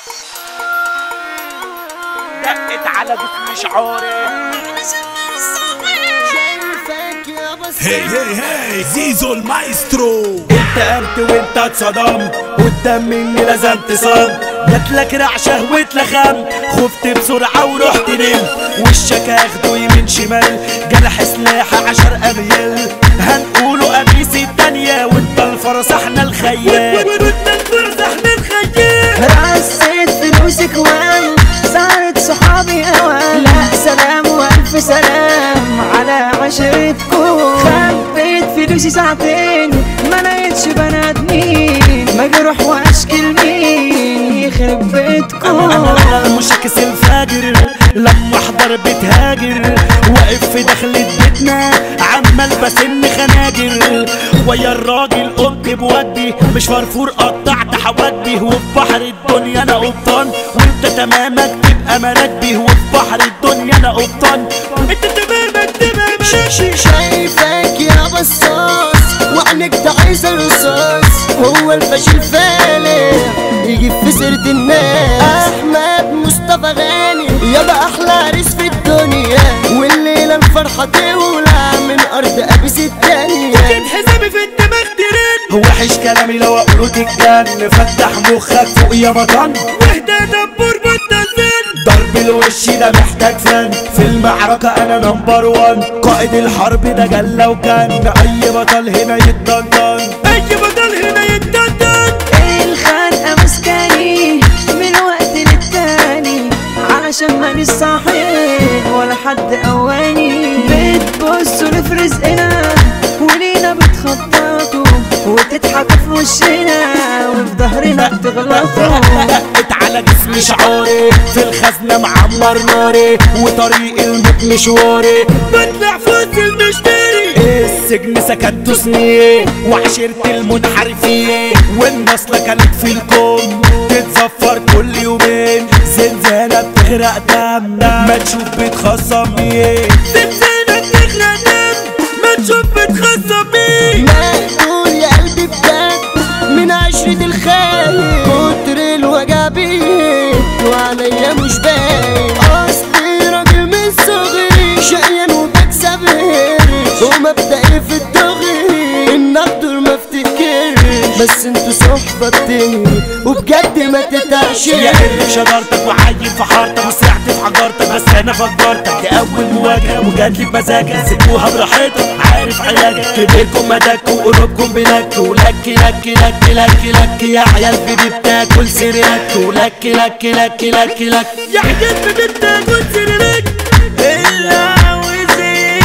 دقت على جسمي شعوري شايفك يا بس هي هي هي زيزو المايسترو انت قمت وانت اتصدمت قدام مني لازمت صمت جاتلك رعشة واتلخمت خفت بسرعة ورحت نمت وشك اخده يمين شمال جرح سلاح عشر اميال هنقوله قميص التانية وانت الفرس احنا الخيال وانت الفرس احنا الخيال رصيت فلوسك وام صارت صحابي اوام لا سلام والف سلام على عشرتكم خبيت فلوسي ساعتين ما لقيتش بنات مين مجروح واشكل مين يخرب بيتكم مشاكس الفاجر لما احضر بتهاجر واقف في دخلة بيتنا عمال بسن خناجر ويا الراجل قمت بودي مش فرفور قطعت حواجبي وفي بحر الدنيا انا قبطان وانت تمامك تبقى مراكبي وفي بحر الدنيا انا قبطان انت تمامك تبقى مراكبي شايفك يا بصاص وعنك ده عايز الرصاص هو الفاشل فالح يجي في سيرة الناس احمد مصطفى غاني يابا احلى عريس في الدنيا والليلة الفرحة تولع من ارض ابيس التانية حسابي في الدماغ ترن وحش كلامي لو اقوله تتجن فتح مخك فوق يا مطن واهدى دبور بطل فن ضرب الوش ده محتاج فن في المعركة انا نمبر وان قائد الحرب ده جل لو كان اي بطل هنا يتدندن اي بطل هنا يتدندن الخنقة مسكاني من وقت للتاني علشان مانيش صاحب ولا حد قواني بتبصوا لي في رزقنا ولينا بتخططوا وتضحكوا في وشنا وفي ظهرنا بتغلطوا دقت على جسمي شعوري في الخزنة معمر ناري وطريق الموت مشواري بطلع فوز المشتري السجن سكنته سنين وعشرة المنحرفين والنصلة كانت في الكون تتزفر كل يومين زنزانة بتغرق دم ما تشوف بتخصم مين زنزانة بتغرق دم ما تشوف بتخصم مين مقتول يا قلبي بجد من عشرة الخاين كتر الوجع بيت وعليا مش باين اصلي راجل من صغري شقيان وبكسب قرش ومبدئي في الدغري ان اقدر ما افتكرش بس انتوا صحبة بتهري وبجد ما تتعشرش يا قرب شجرتك وعايم في حارتك وسرعت في حجارتك بس انا فجرتك دي اول مواجهه وجات لي بمزاجك سيبوها براحتك عارف علاجك كبيركم مدك وقلوبكم بلك ولك لك لك لك لك يا عيال بيبي بتاكل سريرك ولك لك لك لك لك يا عيال بيبي بتاكل سريرك اللي عاوز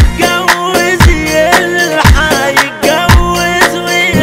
يتجوز يلحق يتجوز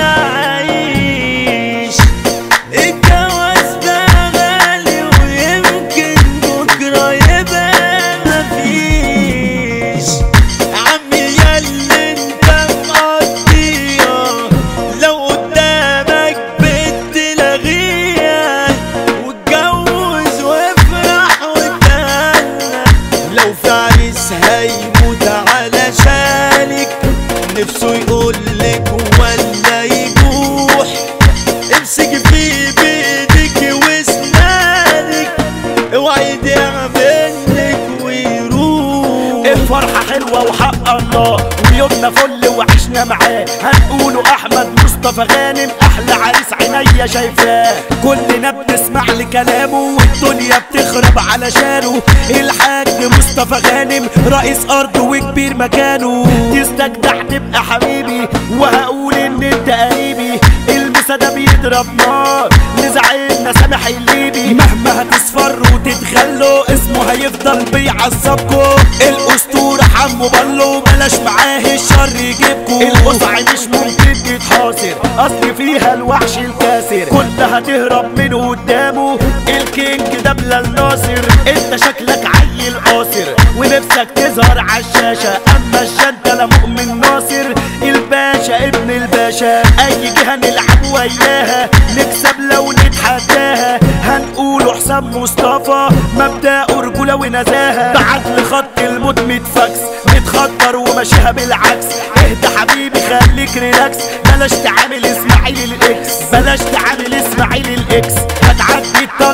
ويعيش الجواز بقى غالي ويمكن بكرة يبقى مفيش عمي ياللي انت مقضيها لو قدامك بنت لغيها واتجوز وافرح وتهنى لو في عريس هيموت علشانك نفسه يقولك ولا يبوح امسك في بايدك واسنانك اوعي يضيع منك ويروح الفرحة حلوة وحق الله ويومنا فل وعشنا معاه هنقوله احمد مصطفى غانم احلى عريس عينيا شايفاه كلنا بنسمع لكلامه والدنيا بتخرب علشانه الحاج مصطفى غانم رئيس ارض وكبير مكانه تستجدع تبقى حبيبي وهقول ان انت قريبي المسا ده بيضرب نار لزعلنا سامح الليبي مهما هتصفر وتتخلوا اسمه هيفضل بيعصبكوا الاسطوره حمو بلو بلاش معاه الشر يجيبكوا القصع مش ممكن تتحاصر اصل فيها الوحش الكاسر كلها تهرب من قدامه الكينج ده بلال ناصر انت شكلك عيل قاصر ونفسك تظهر عالشاشة اما الشنطة لا مؤمن ناصر الباشا ابن الباشا اي جهة نلعب وياها نكسب لو نتحداها هنقوله حسام مصطفى مبدأه رجولة ونزاهة بعت لخط الموت متفكس متخطر وماشيها بالعكس اهدى حبيبي خليك ريلاكس بلاش تعامل اسماعيل الاكس بلاش تعامل اسماعيل الاكس هتعدي تطلع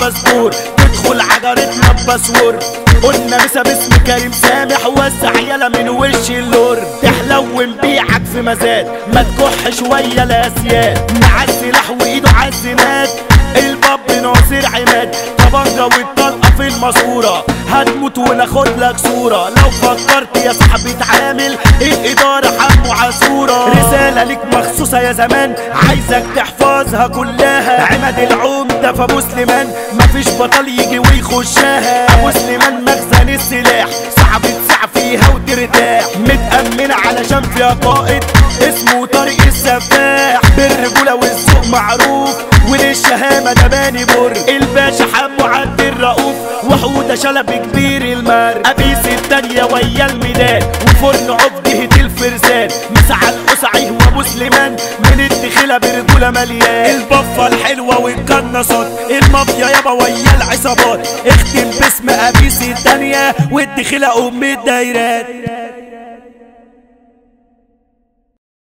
باسبور تدخل عجرتنا بباسور قلنا مسا باسم كريم سامح وسع يلا من وش اللور تحلو نبيعك في مزاد ما تكح شويه الاسياد مع السلاح وايده عالزناد الباب ناصر عماد طبنجة والطلقة في الماسورة هتموت وناخد لك صورة لو فكرت يا صاحبي تعامل الإدارة حمو عصورة رسالة ليك مخصوصة يا زمان عايزك تحفظها كلها عماد العمدة فابو سليمان مفيش بطل يجي ويخشها ابو سليمان مخزن السلاح صعب تسع فيها وترتاح متأمن علشان فيها قائد اسمه طارق السفاح بالرجولة والذوق معروف وللشهامة ده باني بر الباشا حمو عبد الرؤوف وحودة شلب كبير المار أبيس التانية ويا الميدان وفرن عبده الفرسان مسعى القسعي وابو سليمان من الدخلة برجولة مليان البفة الحلوة والقناصات المافيا يابا ويا العصابات اختم باسم أبيس التانية والدخلة أم الدايرات